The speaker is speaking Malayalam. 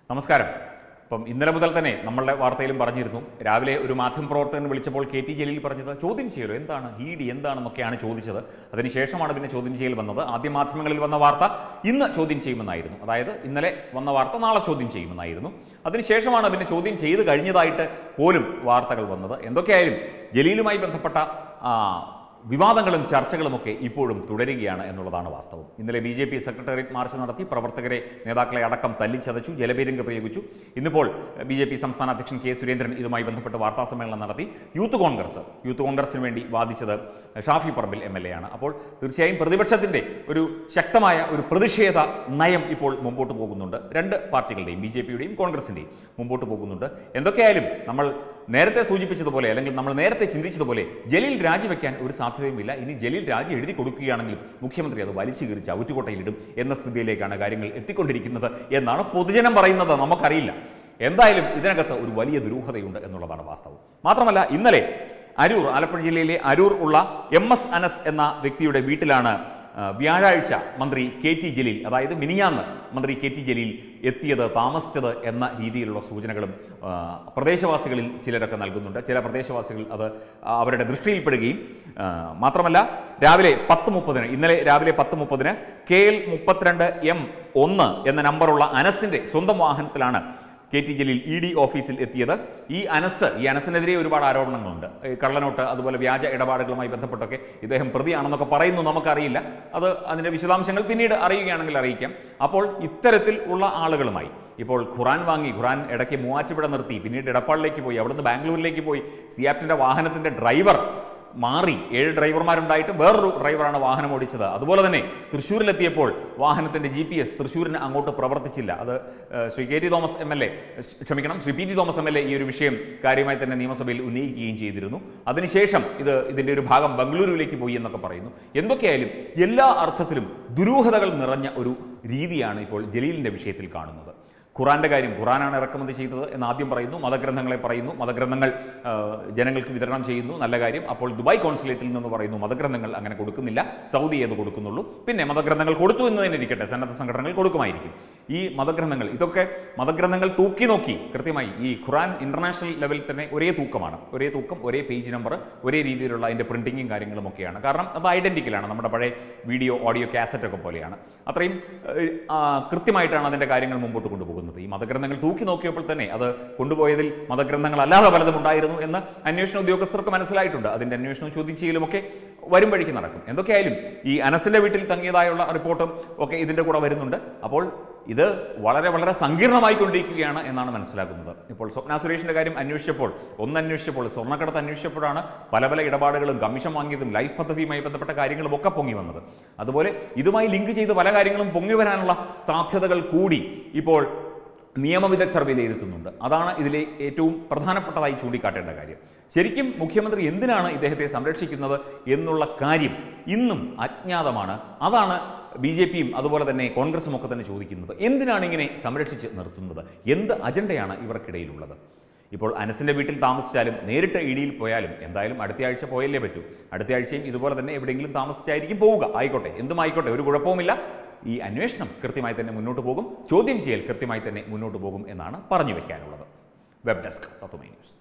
നമസ്കാരം അപ്പം ഇന്നലെ മുതൽ തന്നെ നമ്മളുടെ വാർത്തയിലും പറഞ്ഞിരുന്നു രാവിലെ ഒരു മാധ്യമപ്രവർത്തകൻ വിളിച്ചപ്പോൾ കെ ടി ജലീൽ പറഞ്ഞത് ചോദ്യം ചെയ്യലോ എന്താണ് ഇ ഡി എന്താണെന്നൊക്കെയാണ് ചോദിച്ചത് അതിനുശേഷമാണ് പിന്നെ ചോദ്യം ചെയ്യൽ വന്നത് ആദ്യ മാധ്യമങ്ങളിൽ വന്ന വാർത്ത ഇന്ന് ചോദ്യം ചെയ്യുമെന്നായിരുന്നു അതായത് ഇന്നലെ വന്ന വാർത്ത നാളെ ചോദ്യം ചെയ്യുമെന്നായിരുന്നു അതിനുശേഷമാണ് പിന്നെ ചോദ്യം ചെയ്ത് കഴിഞ്ഞതായിട്ട് പോലും വാർത്തകൾ വന്നത് എന്തൊക്കെയായാലും ജലീലുമായി ബന്ധപ്പെട്ട ആ, വിവാദങ്ങളും ചർച്ചകളുമൊക്കെ ഇപ്പോഴും തുടരുകയാണ് എന്നുള്ളതാണ് വാസ്തവം ഇന്നലെ B J P secretariat march നടത്തി പ്രവർത്തകരെ നേതാക്കളെ അടക്കം തല്ലിച്ചതച്ചു ജലപീരങ്ക് പ്രയോഗിച്ചു ഇന്നിപ്പോൾ ബി ജെ പി സംസ്ഥാന അധ്യക്ഷൻ കെ സുരേന്ദ്രൻ ഇതുമായി ബന്ധപ്പെട്ട് വാർത്താ സമ്മേളനം നടത്തി യൂത്ത് കോൺഗ്രസ് യൂത്ത് കോൺഗ്രസിന് വേണ്ടി വാദിച്ചത് Shafi Parambil M L A ആണ് അപ്പോൾ തീർച്ചയായും പ്രതിപക്ഷത്തിന്റെ ഒരു ശക്തമായ ഒരു പ്രതിഷേധ നയം ഇപ്പോൾ മുമ്പോട്ട് പോകുന്നുണ്ട് രണ്ട് പാർട്ടികളുടെയും ബി ജെ പിയുടെയും കോൺഗ്രസിന്റെയും മുമ്പോട്ട് പോകുന്നുണ്ട് എന്തൊക്കെയായാലും നമ്മൾ നേരത്തെ സൂചിപ്പിച്ചതുപോലെ അല്ലെങ്കിൽ നമ്മൾ നേരത്തെ ചിന്തിച്ചതുപോലെ ജലീൽ രാജിവെക്കാൻ ഒരു സാധ്യതയുമില്ല ഇനി ജലീൽ രാജി എഴുതി കൊടുക്കുകയാണെങ്കിലും മുഖ്യമന്ത്രി അത് വലിച്ചു കീറിച്ച് ഔറ്റുകോട്ടയിലിടും എന്ന സ്ഥിതിയിലേക്കാണ് കാര്യങ്ങൾ എത്തിക്കൊണ്ടിരിക്കുന്നത് എന്നാണ് പൊതുജനം പറയുന്നത് നമുക്കറിയില്ല എന്തായാലും ഇതിനകത്ത് ഒരു വലിയ ദുരൂഹതയുണ്ട് എന്നുള്ളതാണ് വാസ്തവം മാത്രമല്ല ഇന്നലെ അരൂർ ആലപ്പുഴ ജില്ലയിലെ അരൂർ ഉള്ള എം എസ് അനസ് എന്ന വ്യക്തിയുടെ വീട്ടിലാണ് ആ, വ്യാഴാഴ്ച മന്ത്രി കെ ടി ജലീൽ അതായത് മിനിയാന്ന് മന്ത്രി കെ ടി ജലീൽ എത്തിയത് താമസിച്ചത് എന്ന രീതിയിലുള്ള സൂചനകളും ആ, പ്രദേശവാസികളിൽ ചിലരൊക്കെ നൽകുന്നുണ്ട് ചില പ്രദേശവാസികൾ അത് അവരുടെ ദൃഷ്ടിയിൽപ്പെടുകയും ആ, മാത്രമല്ല രാവിലെ പത്ത് മുപ്പതിന് ഇന്നലെ രാവിലെ പത്ത് മുപ്പതിന് കെ എൽ മുപ്പത്തിരണ്ട് എം ഒന്ന് എന്ന നമ്പറുള്ള അനസിന്റെ സ്വന്തം വാഹനത്തിലാണ് K T Jaleel E D ഓഫീസിൽ എത്തിയത് ഈ അനസ് ഈ അനസിനെതിരെ ഒരുപാട് ആരോപണങ്ങളുണ്ട് ഈ കള്ളനോട്ട് അതുപോലെ വ്യാജ ഇടപാടുകളുമായി ബന്ധപ്പെട്ടൊക്കെ ഇദ്ദേഹം പ്രതിയാണെന്നൊക്കെ പറയുന്നു നമുക്കറിയില്ല അത് അതിൻ്റെ വിശദാംശങ്ങൾ പിന്നീട് അറിയുകയാണെങ്കിൽ അറിയിക്കാം അപ്പോൾ ഇത്തരത്തിൽ ഉള്ള ആളുകളുമായി ഇപ്പോൾ ഖുറാൻ വാങ്ങി ഖുറാൻ ഇടയ്ക്ക് മൂവാറ്റുപുഴ നിർത്തി പിന്നീട് ഇടപ്പാളിലേക്ക് പോയി അവിടുന്ന് ബാംഗ്ലൂരിലേക്ക് പോയി സിയാപ്റ്റിൻ്റെ വാഹനത്തിൻ്റെ ഡ്രൈവർ മാറി ഏഴ് ഡ്രൈവർമാരുണ്ടായിട്ടും വേറൊരു ഡ്രൈവറാണ് വാഹനം ഓടിച്ചത് അതുപോലെ തന്നെ തൃശ്ശൂരിലെത്തിയപ്പോൾ വാഹനത്തിന്റെ ജി പി എസ് തൃശ്ശൂരിന് അങ്ങോട്ട് പ്രവർത്തിച്ചില്ല അത് ഏഹ്, Shri K T Thomas M L A ക്ഷമിക്കണം Shri P T Thomas M L A ഈ ഒരു വിഷയം കാര്യമായി തന്നെ നിയമസഭയിൽ ഉന്നയിക്കുകയും ചെയ്തിരുന്നു അതിനുശേഷം ഇത് ഇതിന്റെ ഒരു ഭാഗം ബംഗളൂരുവിലേക്ക് പോയി എന്നൊക്കെ പറയുന്നു എന്തൊക്കെയായാലും എല്ലാ അർത്ഥത്തിലും ദുരൂഹതകൾ നിറഞ്ഞ ഒരു രീതിയാണ് ഇപ്പോൾ ജലീലിന്റെ വിഷയത്തിൽ കാണുന്നത് ഖുറാന്റെ കാര്യം ഖുറാനാണ് ഇറക്കുമതി ചെയ്തത് എന്ന് ആദ്യം പറയുന്നു മതഗ്രന്ഥങ്ങളെ പറയുന്നു മതഗ്രന്ഥങ്ങൾ ആ, ജനങ്ങൾക്ക് വിതരണം ചെയ്യുന്നു നല്ല കാര്യം അപ്പോൾ ദുബായ് കോൺസുലേറ്റിൽ നിന്ന് പറയുന്നു മതഗ്രന്ഥങ്ങൾ അങ്ങനെ കൊടുക്കുന്നില്ല സൗദി ഏത് കൊടുക്കുന്നുള്ളൂ പിന്നെ മതഗ്രന്ഥങ്ങൾ കൊടുത്തു എന്ന് തന്നെ ഇരിക്കട്ടെ സന്നദ്ധ സംഘടനകൾ കൊടുക്കുമായിരിക്കും ഈ മതഗ്രന്ഥങ്ങൾ ഇതൊക്കെ മതഗ്രന്ഥങ്ങൾ തൂക്കി നോക്കി കൃത്യമായി ഈ ഖുറാൻ ഇന്റർനാഷണൽ ലെവലിൽ തന്നെ ഒരേ തൂക്കമാണ് ഒരേ തൂക്കം ഒരേ പേജ് നമ്പർ ഒരേ രീതിയിലുള്ള അതിൻ്റെ പ്രിന്റിങ്ങും കാര്യങ്ങളും ഒക്കെയാണ് കാരണം അത് ഐഡന്റിക്കലാണ് നമ്മുടെ പഴയ വീഡിയോ ഓഡിയോ കാസറ്റ് ഒക്കെ പോലെയാണ് അത്രയും ഏഹ്, ആ, കൃത്യമായിട്ടാണ് അതിൻ്റെ കാര്യങ്ങൾ മുമ്പോട്ട് കൊണ്ടുപോകുന്നത് ഈ മതഗ്രന്ഥങ്ങൾ തൂക്കി നോക്കിയപ്പോൾ തന്നെ അത് കൊണ്ടുപോയതിൽ മതഗ്രന്ഥങ്ങൾ അല്ലാതെ പലതും ഉണ്ടായിരുന്നു എന്ന് അന്വേഷണ ഉദ്യോഗസ്ഥർക്ക് മനസ്സിലായിട്ടുണ്ട് അതിൻ്റെ അന്വേഷണവും ചോദ്യം ചെയ്യലും ഒക്കെ വരും വഴിക്ക് നടക്കും എന്തൊക്കെയായാലും ഈ അനസിന്റെ വീട്ടിൽ തങ്ങിയതായുള്ള റിപ്പോർട്ടും ഒക്കെ ഇതിൻ്റെ കൂടെ വരുന്നുണ്ട് അപ്പോൾ ഇത് വളരെ വളരെ സങ്കീർണമായിക്കൊണ്ടിരിക്കുകയാണ് എന്നാണ് മനസ്സിലാക്കുന്നത് ഇപ്പോൾ സ്വപ്ന സുരേഷിന്റെ കാര്യം അന്വേഷിച്ചപ്പോൾ ഒന്ന് അന്വേഷിച്ചപ്പോൾ സ്വർണ്ണക്കടത്ത് അന്വേഷിച്ചപ്പോഴാണ് പല പല ഇടപാടുകളും കമ്മീഷൻ വാങ്ങിയതും ലൈഫ് പദ്ധതിയുമായി ബന്ധപ്പെട്ട കാര്യങ്ങളും ഒക്കെ പൊങ്ങി വന്നത് അതുപോലെ ഇതുമായി ലിങ്ക് ചെയ്ത് പല കാര്യങ്ങളും പൊങ്ങി വരാനുള്ള സാധ്യതകൾ കൂടി ഇപ്പോൾ നിയമവിദഗ്ധർ വിലയിരുത്തുന്നുണ്ട് അതാണ് ഇതിലെ ഏറ്റവും പ്രധാനപ്പെട്ടതായി ചൂണ്ടിക്കാട്ടേണ്ട കാര്യം ശരിക്കും മുഖ്യമന്ത്രി എന്തിനാണ് ഇദ്ദേഹത്തെ സംരക്ഷിക്കുന്നത് എന്നുള്ള കാര്യം ഇന്നും അജ്ഞാതമാണ് അതാണ് ബി ജെ പിയും അതുപോലെ തന്നെ കോൺഗ്രസും ഒക്കെ തന്നെ ചോദിക്കുന്നത് എന്തിനാണ് ഇങ്ങനെ സംരക്ഷിച്ച് നിർത്തുന്നത് എന്ത് അജണ്ടയാണ് ഇവർക്കിടയിലുള്ളത് ഇപ്പോൾ അനസിന്റെ വീട്ടിൽ താമസിച്ചാലും നേരിട്ട് ഇടിയിൽ പോയാലും എന്തായാലും അടുത്ത ആഴ്ച പോയല്ലേ പറ്റൂ അടുത്ത ആഴ്ചയും ഇതുപോലെ തന്നെ എവിടെയെങ്കിലും താമസിച്ചായിരിക്കും പോവുക ആയിക്കോട്ടെ എന്തും ആയിക്കോട്ടെ ഒരു കുഴപ്പവുമില്ല ഈ അന്വേഷണം കൃത്യമായി തന്നെ മുന്നോട്ട് പോകും ചോദ്യം ചെയ്യൽ കൃത്യമായി തന്നെ മുന്നോട്ട് പോകും എന്നാണ് പറഞ്ഞു വെക്കാനുള്ളത് വെബ് ഡെസ്ക് തത്വമൈ ന്യൂസ്